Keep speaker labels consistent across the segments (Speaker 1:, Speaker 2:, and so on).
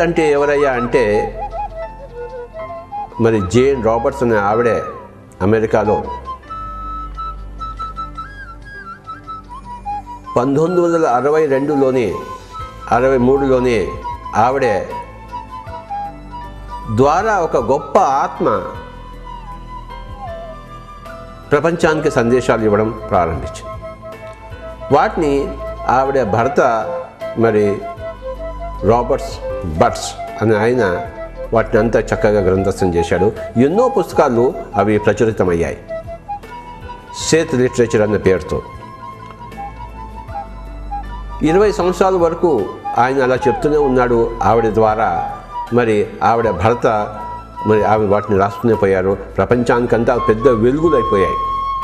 Speaker 1: అంటే ఎవరయ్యా అంటే మరి జేన్ రాబర్ట్స్ అనే ఆవిడే అమెరికాలో పంతొమ్మిది వందల అరవై రెండులోనే అరవై మూడులోనే ఆవిడే ద్వారా ఒక గొప్ప ఆత్మ ప్రపంచానికి సందేశాలు ఇవ్వడం ప్రారంభించింది వాటిని ఆవిడ భర్త మరి రాబర్ట్స్ బట్స్ అనే ఆయన వాటిని అంతా చక్కగా గ్రంథస్థం చేశాడు ఎన్నో పుస్తకాలు అవి ప్రచురితమయ్యాయి సేత్ లిటరేచర్ అన్న పేరుతో ఇరవై సంవత్సరాల వరకు ఆయన అలా చెప్తూనే ఉన్నాడు ఆవిడ ద్వారా మరి ఆవిడ భర్త మరి ఆవిడ వాటిని రాస్తూనే పోయారు ప్రపంచానికంతా పెద్ద వెలుగులు అయిపోయాయి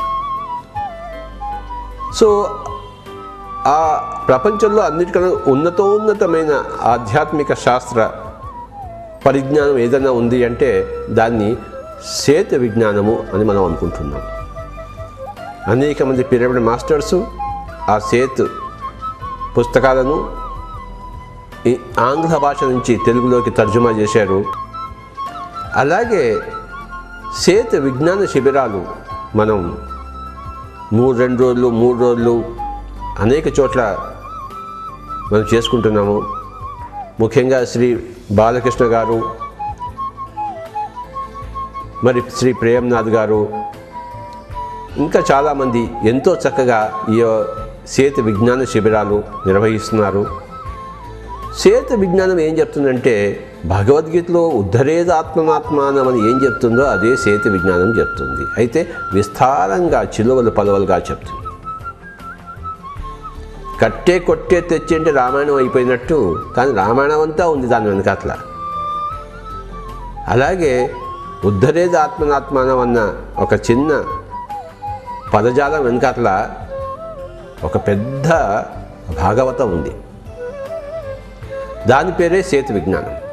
Speaker 1: సో ఆ ప్రపంచంలో అన్నిటికన్నా ఉన్నతోన్నతమైన ఆధ్యాత్మిక శాస్త్ర పరిజ్ఞానం ఏదైనా ఉంది అంటే దాన్ని సేతు విజ్ఞానము అని మనం అనుకుంటున్నాం అనేక మంది పిరమిడ్ మాస్టర్సు ఆ సేతు పుస్తకాలను ఈ ఆంగ్ల భాష నుంచి తెలుగులోకి తర్జుమా చేశారు అలాగే సేతు విజ్ఞాన శిబిరాలు మనం మూడు రెండు రోజులు మూడు రోజులు అనేక చోట్ల మనం చేసుకుంటున్నాము ముఖ్యంగా శ్రీ బాలకృష్ణ గారు మరి శ్రీ ప్రేమ్నాథ్ గారు ఇంకా చాలామంది ఎంతో చక్కగా ఈ సేతు విజ్ఞాన శిబిరాలు నిర్వహిస్తున్నారు సేతు విజ్ఞానం ఏం చెప్తుందంటే భగవద్గీతలో ఉద్ధరేద ఆత్మనాత్మానం అని ఏం చెప్తుందో అదే సేతు విజ్ఞానం చెప్తుంది అయితే విస్తారంగా చిలువలు పలువలుగా చెప్తుంది కట్టే కొట్టే తెచ్చి అంటే రామాయణం అయిపోయినట్టు కానీ రామాయణం అంతా ఉంది దాని వెనకాతల అలాగే ఉద్ధరేద ఆత్మనాత్మానం అన్న ఒక చిన్న పదజాలం వెనకాతల ఒక పెద్ద భాగవతం ఉంది దాని పేరే సేతు విజ్ఞానం